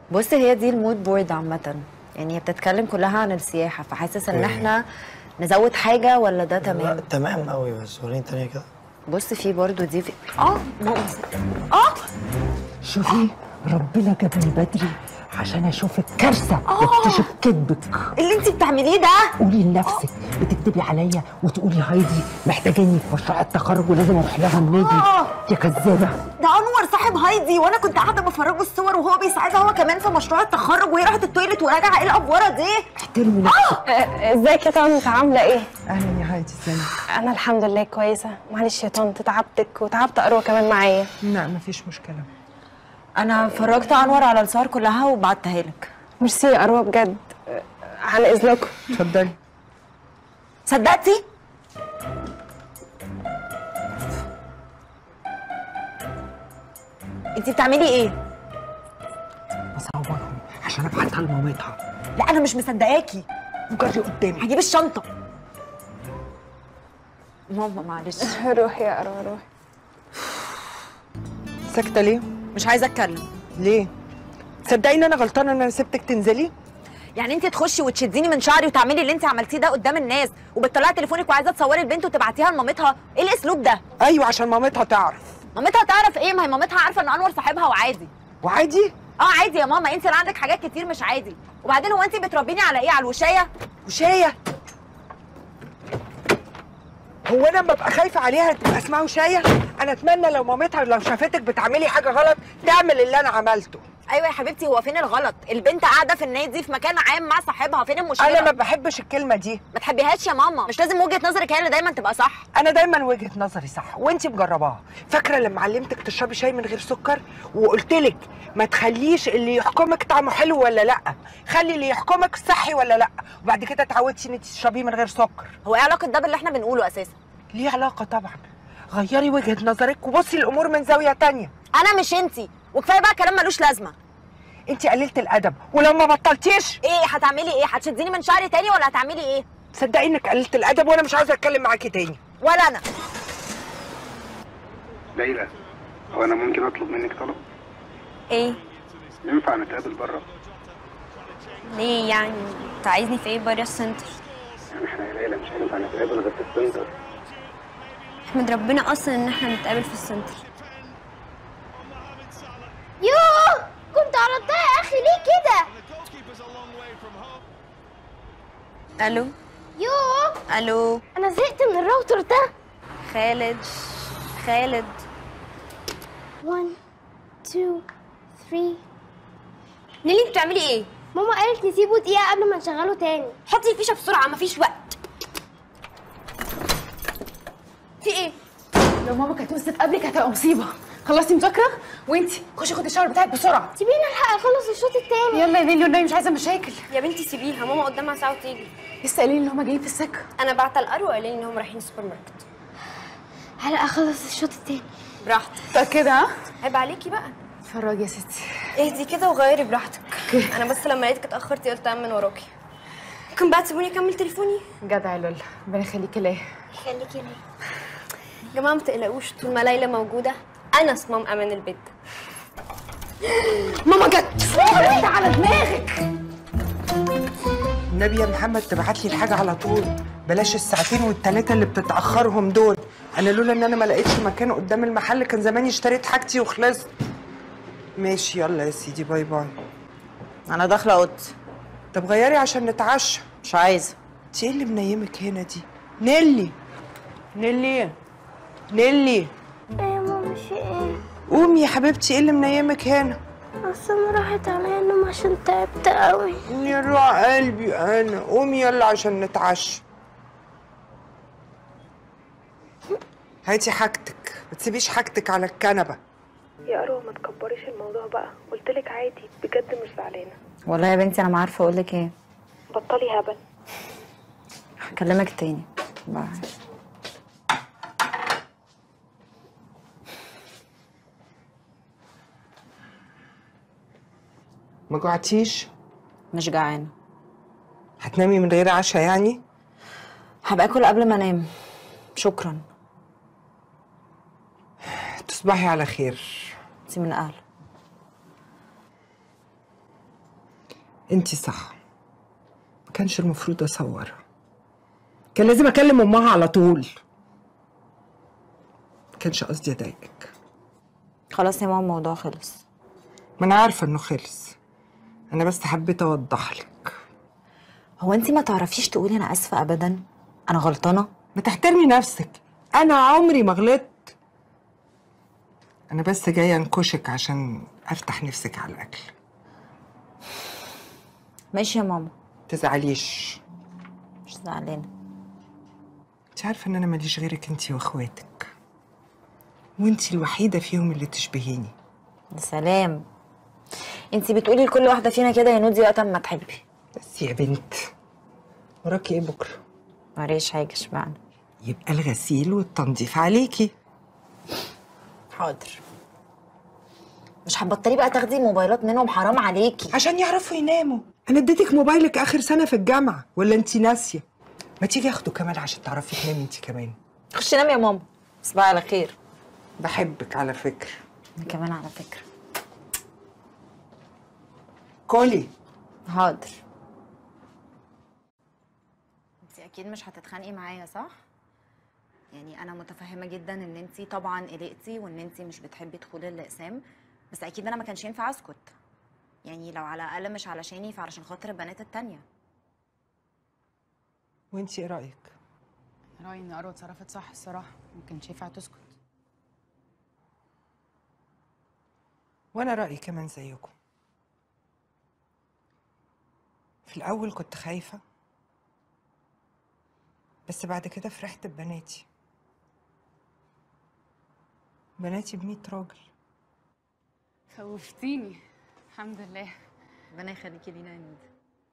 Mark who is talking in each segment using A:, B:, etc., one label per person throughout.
A: بص هي دي المود بورد عامة يعني هي بتتكلم كلها عن السياحة فحاسس ان
B: أوكي.
A: احنا نزود حاجة ولا ده
B: لا
A: تمام
B: تمام قوي بس وريني تانية كده
A: بص في برضو دي في اه ماما اه
C: شوفي ربنا جابني بدري عشان اشوف الكارثه واكتشف كذبك
A: اللي انت بتعمليه ده
C: قولي لنفسك بتكذبي عليا وتقولي هايدي محتاجاني في مشروع التخرج ولازم اروح لها النادي يا كذابه
A: ده انور صاحب هايدي وانا كنت قاعده بفرجه الصور وهو بيساعدها هو كمان في مشروع التخرج وهي راحت التويليت وراجعه ايه الافوره دي
C: احترمي نفسك
D: ازيك يا طنط عامله ايه
C: اهلا يا هايدي ازيك
D: انا الحمد لله كويسه معلش يا طنط تعبتك وتعبت اروى كمان معايا
C: لا مفيش مشكله
A: انا فرجت انور على الصور كلها وبعتها لك
D: ميرسي يا اروى بجد عن اذنكم
C: اتفضلي
A: صدقتي انت بتعملي ايه
C: بصورهم عشان ابعتها لمامتها
A: لا انا مش مصدقاكي
C: وجري قدامي
A: هجيب الشنطه ماما معلش
D: روحي يا اروى روحي
C: ساكته ليه
A: مش عايزه اتكلم
C: ليه تصدقي ان انا غلطانه ان انا سبتك تنزلي
A: يعني انت تخشي وتشديني من شعري وتعملي اللي انت عملتيه ده قدام الناس وبتطلعي تليفونك وعايزه تصوري البنت وتبعتيها لمامتها ايه الاسلوب ده
C: ايوه عشان مامتها تعرف
A: مامتها تعرف ايه ما هي مامتها عارفه ان انور صاحبها وعادي
C: وعادي
A: اه عادي يا ماما انت اللي عندك حاجات كتير مش عادي وبعدين هو انت بتربيني على ايه على الوشايه
C: وشايه هو انا ببقى خايفه عليها تبقى اسمها وشايه انا اتمنى لو مامتها لو شافتك بتعملي حاجه غلط تعمل اللي انا عملته
A: ايوه يا حبيبتي هو فين الغلط البنت قاعده في النادي في مكان عام مع صاحبها فين المشكله
C: انا ما بحبش الكلمه دي
A: ما تحبيهاش يا ماما مش لازم وجهه نظرك هي اللي دايما تبقى صح
C: انا دايما وجهه نظري صح وانتي مجرباها فاكره لما علمتك تشربي شاي من غير سكر وقلت لك ما تخليش اللي يحكمك طعمه حلو ولا لا خلي اللي يحكمك صحي ولا لا وبعد كده اتعودتي ان انت تشربيه من غير سكر
A: هو ايه علاقه ده باللي احنا بنقوله اساسا
C: ليه علاقه طبعا غيري وجهه نظرك وبصي الامور من زاويه تانية
A: انا مش انتي وكفايه بقى كلام ملوش لازمه
C: انت قليله الادب ولو ما بطلتيش
A: ايه هتعملي ايه هتشديني من شعري تاني ولا هتعملي ايه
C: صدقي انك قليله الادب وانا مش عايزه اتكلم معاكي تاني
A: ولا انا
E: ليلى هو انا ممكن اطلب منك طلب
F: ايه
E: ينفع نتقابل بره
F: ليه يعني انت عايزني في ايه بره السنتر
E: يعني احنا يا ليلى مش هينفع نتقابل غير في السنتر
F: احمد ربنا اصلا ان احنا نتقابل في السنتر
G: يوه كنت عرضتها يا اخي ليه كده
F: الو
G: يوه
F: الو
G: انا زهقت من الراوتر ده
F: خالد خالد
G: 1 2 3
F: نيلي انت بتعملي ايه
G: ماما قالت نسيبه دقيقة قبل ما نشغله تاني
F: حطي الفيشه بسرعه مفيش وقت في ايه
H: لو ماما كانت وصلت قبلك هتبقى مصيبه خلصتي مذاكره وانتي خشي خدي الشاور بتاعك بسرعه
G: سيبيني الحق اخلص الشوط التاني
H: يلا يا نيلي والنبي مش عايزه مشاكل
F: يا بنتي سيبيها ماما قدامها ساعه وتيجي
H: لسه قايلين ان هما جايين في السكه
F: انا بعت القرو وقال لي ان هم رايحين السوبر ماركت
G: هلا اخلص الشوط التاني
F: براحتك
H: متاكده ها
F: عيب عليكي بقى
H: اتفرجي يا ستي
F: اهدي كده وغيري براحتك انا بس لما لقيتك اتاخرتي قلت امن وراكي ممكن بقى تسيبوني اكمل تليفوني
H: جدع يا لولا ربنا يخليكي ليا
G: خليكي ليه
F: يا جماعه ما تقلقوش طول ما ليلى موجوده انا صمام امان البيت ده
H: ماما جت على دماغك
C: النبي يا محمد تبعت لي الحاجه على طول بلاش الساعتين والتلاته اللي بتتاخرهم دول انا لولا ان انا ما لقيتش مكان قدام المحل كان زماني اشتريت حاجتي وخلصت ماشي يلا يا سيدي باي باي
A: انا داخله اوضتي
C: طب غيري عشان نتعشى
A: مش عايزه
C: انت ايه اللي منيمك هنا دي نيلي نيلي نيلي
G: ايه يا ماما في ايه
C: قومي يا حبيبتي ايه اللي منيمك هنا
G: اصل انا راحت عليا النوم عشان تعبت قوي
C: يا روح قلبي انا قومي يلا عشان نتعشى هاتي حاجتك ما تسيبيش حاجتك على الكنبه
I: يا أروى ما تكبريش الموضوع بقى قلتلك عادي بجد مش زعلانة
A: والله يا بنتي انا ما عارفه اقول لك ايه
I: بطلي هبل
A: هكلمك تاني باي
C: ما جوعتيش
A: مش جعانه
C: هتنامي من غير عشاء يعني
A: هبقى اكل قبل ما انام شكرا
C: تصبحي على خير
A: انتي من اهل
C: انتي صح ما كانش المفروض اصورها كان لازم اكلم امها على طول ما كانش قصدي اضايقك
A: خلاص يا ماما الموضوع خلص
C: ما انا عارفه انه خلص انا بس حبيت اوضح لك
A: هو انت ما تعرفيش تقولي انا اسفه ابدا انا غلطانه
C: ما تحترمي نفسك انا عمري ما غلطت انا بس جايه انكشك عشان افتح نفسك على الاكل
A: ماشي يا ماما
C: تزعليش
A: مش زعلانه
C: انت عارفه ان انا ماليش غيرك انت واخواتك وانت الوحيده فيهم اللي تشبهيني
A: يا سلام انت بتقولي لكل واحده فينا كده يا نودي وقت ما تحبي
C: بس يا بنت وراكي ايه بكره
A: موريش حاجه اشمعنى
C: يبقى الغسيل والتنظيف عليكي
A: حاضر مش هتبطلي بقى تاخدي موبايلات منهم حرام عليكي
C: عشان يعرفوا يناموا انا اديتك موبايلك اخر سنه في الجامعه ولا انت ناسيه ما تيجي اخده كمان عشان تعرفي تنامي انت كمان
A: خشي نامي يا ماما تصبحي على خير
C: بحبك على فكره
A: انا كمان على فكره
C: كولي
A: حاضر انت اكيد مش هتتخانقي معايا صح يعني انا متفهمه جدا ان انت طبعا قلقتي وان انت مش بتحبي دخول الاقسام بس اكيد انا ما كانش ينفع اسكت يعني لو على الاقل مش علشاني فعلشان خاطر البنات التانية
C: وانت ايه رايك
H: رايي ان اروى اتصرفت صح الصراحه ما كانش ينفع تسكت
C: وانا رايي كمان زيكم في الاول كنت خايفه بس بعد كده فرحت ببناتي بناتي بميت راجل
H: خوفتيني الحمد لله
A: ربنا يخليكي لينا يا نودي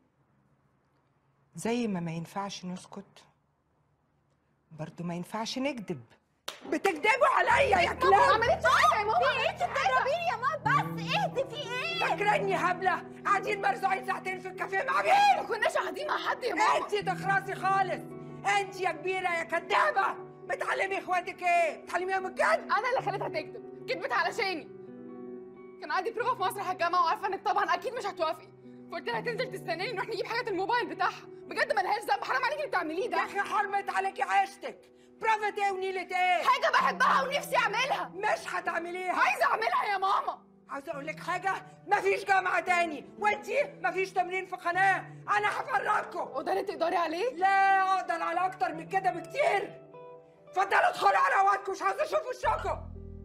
C: زي ما ما ينفعش نسكت برضو ما ينفعش نكذب بتكذبوا عليا يا كلاب
H: ما عملتش حاجه يا ماما
G: في ايه تضربيني يا ماما بس اهدي في ايه
C: فاكراني هبله قاعدين مرزوعين ساعتين في الكافيه مع مين
H: ما كناش قاعدين مع حد يا ماما
C: انت تخرسي خالص انت يا كبيره يا كدابه بتعلمي اخواتك ايه بتعلميهم الكذب
H: انا اللي خليتها تكذب كذبت علشاني كان عندي بروفا في مسرح الجامعه وعارفه انك طبعا اكيد مش هتوافقي فقلت لها تنزل تستناني نروح نجيب حاجه الموبايل بتاعها بجد ما لهاش ذنب حرام عليكي اللي بتعمليه ده
C: يا اخي حرمت عليكي عيشتك بروفة ايه ونيلة ايه
H: حاجه بحبها ونفسي اعملها
C: مش هتعمليها
H: عايزه اعملها يا ماما
C: عاوزه اقول لك حاجه مفيش جامعه تاني وانتي مفيش تمرين في قناه انا هفرجكم
H: وده اللي تقدري عليه
C: لا اقدر على اكتر من كده بكتير اتفضلوا ادخلوا على اوقاتكم مش عاوزه اشوف وشكم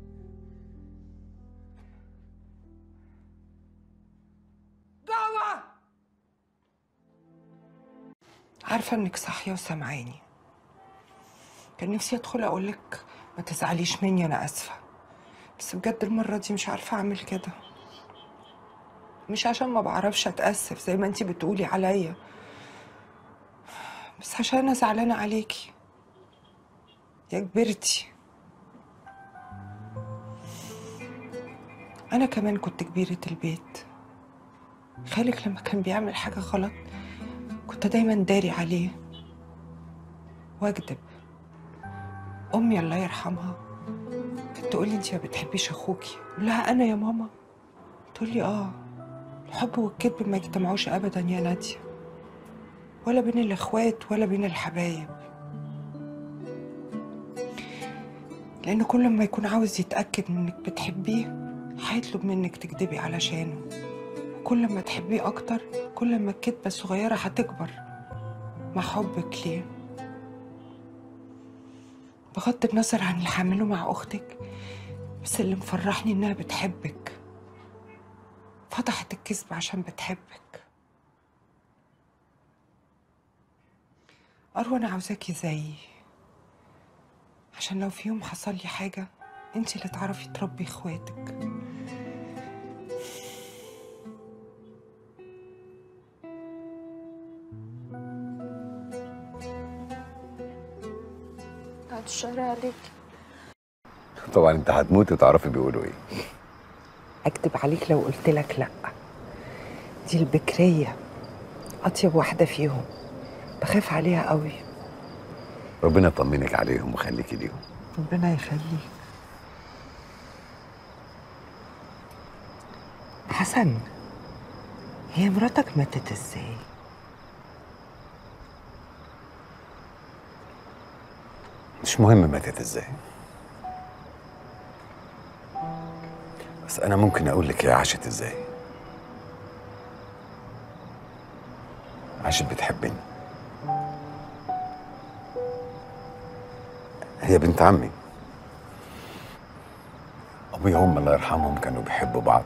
C: جوه عارفه انك صاحيه وسامعاني كان نفسي ادخل اقول لك ما تزعليش مني انا اسفه بس بجد المره دي مش عارفه اعمل كده مش عشان ما بعرفش اتاسف زي ما انتي بتقولي عليا بس عشان انا زعلانه عليكي يا كبرتي انا كمان كنت كبيره البيت خالك لما كان بيعمل حاجه غلط كنت دايما داري عليه واكدب امي الله يرحمها كانت تقول لي انت ما بتحبيش اخوكي أقول لها انا يا ماما تقول لي اه الحب والكذب ما يجتمعوش ابدا يا ناديه ولا بين الاخوات ولا بين الحبايب لان كل ما يكون عاوز يتاكد انك بتحبيه هيطلب منك تكدبي علشانه وكل ما تحبيه اكتر كل ما الكدبه الصغيره هتكبر مع حبك ليه بغض النظر عن اللي هعمله مع اختك بس اللي مفرحني انها بتحبك فتحت الكذب عشان بتحبك أروى أنا عاوزاكي زيي عشان لو في يوم حصل لي حاجة انتي اللي تعرفي تربي اخواتك
F: بعد الشهر عليك
J: طبعا انت هتموت وتعرفي بيقولوا ايه
C: أكدب عليك لو قلت لك لأ دي البكرية أطيب واحدة فيهم بخاف عليها قوي
J: ربنا يطمنك عليهم ويخليكي ليهم
C: ربنا يخليك حسن هي مراتك ماتت ازاي
J: مش مهم ماتت ازاي بس انا ممكن اقول لك هي عاشت ازاي عاشت بتحبني هي بنت عمي ابويا وامي الله يرحمهم كانوا بيحبوا بعض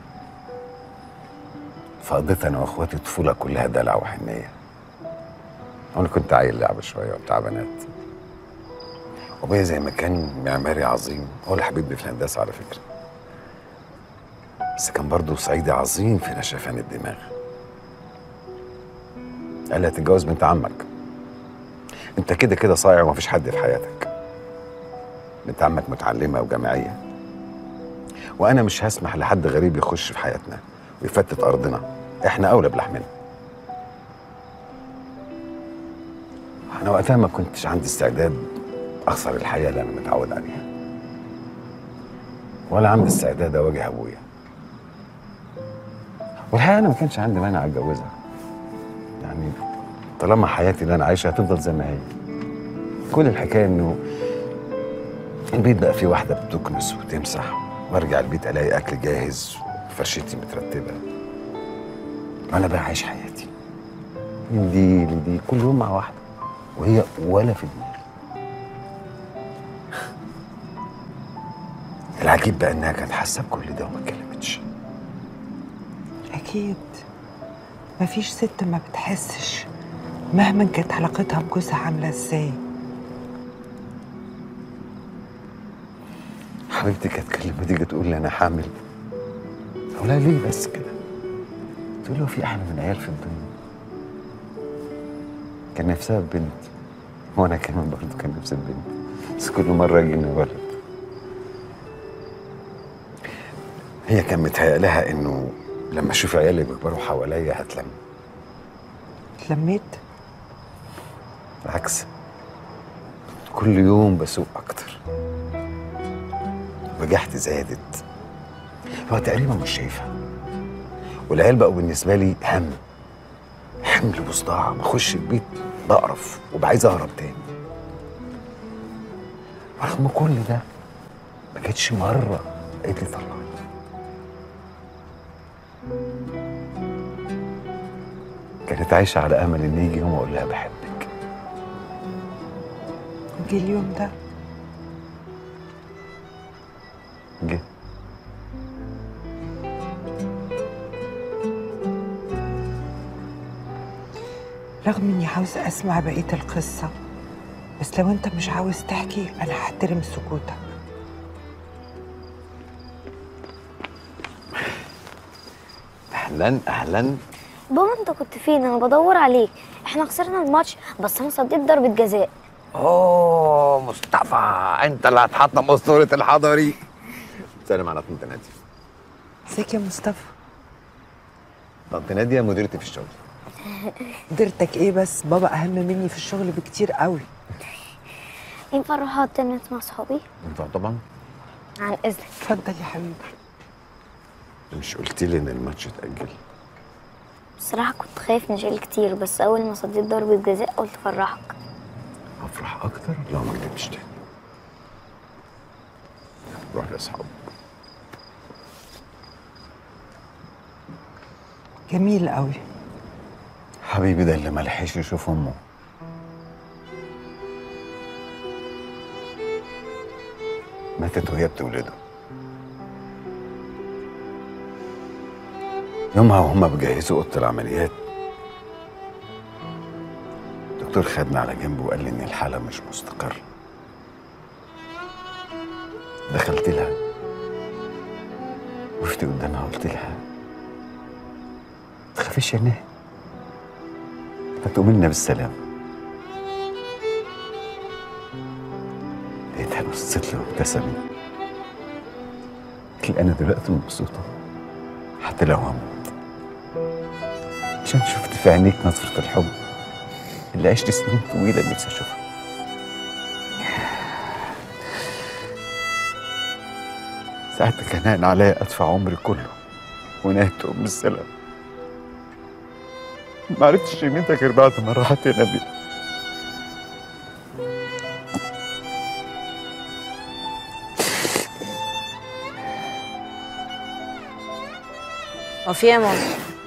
J: فقضيت انا واخواتي الطفوله كلها دلع وحنيه انا كنت عيل لعبه شويه وبتاع بنات ابويا زي ما كان معماري عظيم هو اللي حبيبني في الهندسه على فكره بس كان برضه صعيدي عظيم في نشفان الدماغ قال لي هتتجوز بنت عمك انت كده كده صايع ومفيش حد في حياتك بنت عمك متعلمه وجامعيه وانا مش هسمح لحد غريب يخش في حياتنا ويفتت ارضنا احنا اولى بلحمنا انا وقتها ما كنتش عندي استعداد اخسر الحياه اللي انا متعود عليها ولا عندي استعداد اواجه ابويا والحقيقه انا ما كانش عندي مانع اتجوزها يعني طالما حياتي اللي انا عايشها هتفضل زي ما هي كل الحكايه انه البيت بقى فيه واحده بتكنس وتمسح وارجع البيت الاقي اكل جاهز وفرشتي مترتبه انا بقى عايش حياتي من دي لدي كل يوم مع واحده وهي ولا في دماغي العجيب بقى انها كانت حاسه بكل ده وما اتكلمتش
C: اكيد مفيش ست ما بتحسش مهما كانت علاقتها بجوزها عامله ازاي
J: حبيبتي كانت كل ما تيجي تقول لي انا حامل اقول لها ليه بس كده تقول له في احلى من عيال في الدنيا كان نفسها في بنت وانا كمان برضه كان نفسي في بنت بس كل مره يجينا ولد هي كان متهيأ انه لما اشوف عيالي بيكبروا حواليا هتلم
C: اتلميت
J: بالعكس كل يوم بسوق اكتر بجحتي زادت هو تقريبا مش شايفها والعيال بقوا بالنسبه لي هم حمل وصداع بخش البيت بقرف وبقى عايز اهرب تاني رغم كل ده ما جاتش مره قالت لي طلعي كانت عايشه على امل ان يجي يوم اقول لها بحبك
C: جه اليوم ده
J: جه
C: رغم اني عاوزه اسمع بقيه القصه بس لو انت مش عاوز تحكي انا هحترم سكوتك
J: اهلا اهلا
G: بابا انت كنت فين انا بدور عليك احنا خسرنا الماتش بس انا صديت ضربة جزاء
J: اوه مصطفى انت اللي هتحطم اسطوره الحضري سلام على طنط ناديه
C: ازيك يا مصطفى
J: طنط ناديه مديرتي في الشغل
C: قدرتك ايه بس بابا اهم مني في الشغل بكتير قوي
G: ينفع اروح اقعد تنس مع صحابي
J: ينفع طبعا
G: عن اذنك
C: اتفضل يا حبيبي
J: مش قلت لي ان الماتش اتاجل
G: بصراحة كنت خايف نشيل كتير بس اول ما صديت ضربة جزاء قلت افرحك
J: افرح اكتر لو ما كدبتش تاني روح لاصحابك
C: جميل قوي
J: حبيبي ده اللي ما لحقش يشوف امه ماتت وهي بتولده يومها وهما بيجهزوا اوضه العمليات الدكتور خدنا على جنب وقال لي ان الحاله مش مستقره دخلت لها وقفت قدامها وقلت لها تخافيش يا نهى هتقوم لنا بالسلامة لقيتها بصت لي وابتسمت قلت لي أنا دلوقتي مبسوطة حتى لو هموت عشان شفت في عينيك نظرة الحب اللي عشت سنين طويلة نفسي أشوفها ساعتها كان هان عليا أدفع عمري كله ونهايته بالسلام
K: ما عرفتش قيمتها غير بعد ما راحت يا نبي
A: هو في ايه يا ماما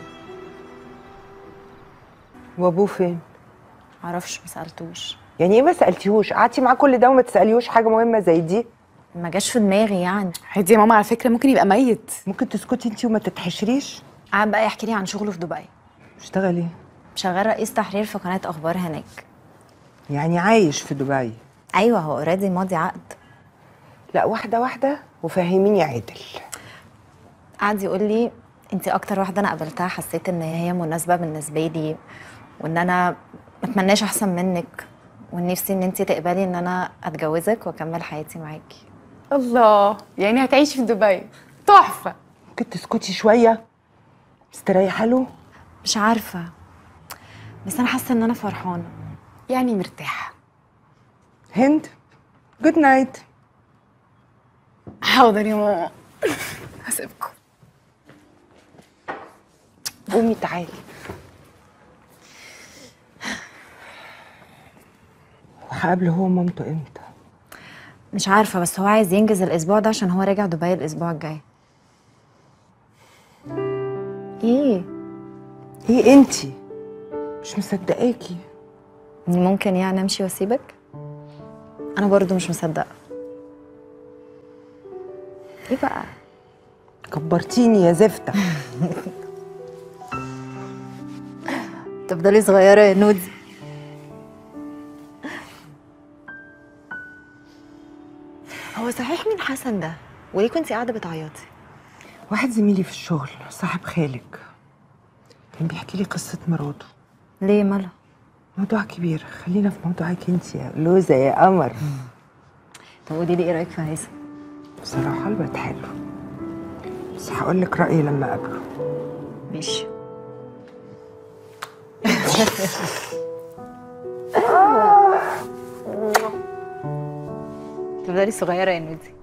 C: وابوه فين
A: معرفش ما سالتوش
C: يعني ايه ما سالتيهوش قعدتي معاه كل ده وما تساليهوش حاجه مهمه زي دي
A: ما جاش في دماغي يعني
H: عادي يا ماما على فكره ممكن يبقى ميت
C: ممكن تسكتي انت وما تتحشريش
A: قعد بقى يحكي لي عن شغله في دبي
C: اشتغلي
A: شغال رئيس تحرير في قناه اخبار هناك
C: يعني عايش في دبي
A: ايوه هو اوريدي ماضي عقد
C: لا واحده واحده وفهميني عدل
A: قعد يقول لي انت اكتر واحده انا قابلتها حسيت ان هي مناسبه بالنسبه لي وان انا ما اتمناش احسن منك ونفسي ان انت تقبلي ان انا اتجوزك واكمل حياتي معاكي
H: الله يعني هتعيشي في دبي تحفه
C: ممكن تسكتي شويه مستريحه له
A: مش عارفه بس انا حاسه ان انا فرحانه
H: يعني مرتاحه
C: هند جود نايت
H: حاضر يا ماما هسيبكم
C: قومي تعالي وهقابله هو ومامته امتى
A: مش عارفه بس هو عايز ينجز الاسبوع ده عشان هو راجع دبي الاسبوع الجاي ايه
C: ايه انتي مش مصدقاكي
A: إني ممكن يعني امشي واسيبك انا برضو مش مصدقه ايه بقى
C: كبرتيني يا زفته
A: تفضلي صغيره يا نودي هو صحيح مين حسن ده وليه كنتي قاعده بتعيطي
C: واحد زميلي في الشغل صاحب خالك كان بيحكي لي قصه مراته
A: ليه مالها
C: موضوع كبير خلينا في موضوعك انت يا لوزه يا قمر
A: طب قولي لي ايه رايك في هيثم
C: بصراحه الواد حلو بس هقول لك رايي لما اقابله
A: ماشي تفضلي صغيره يا نودي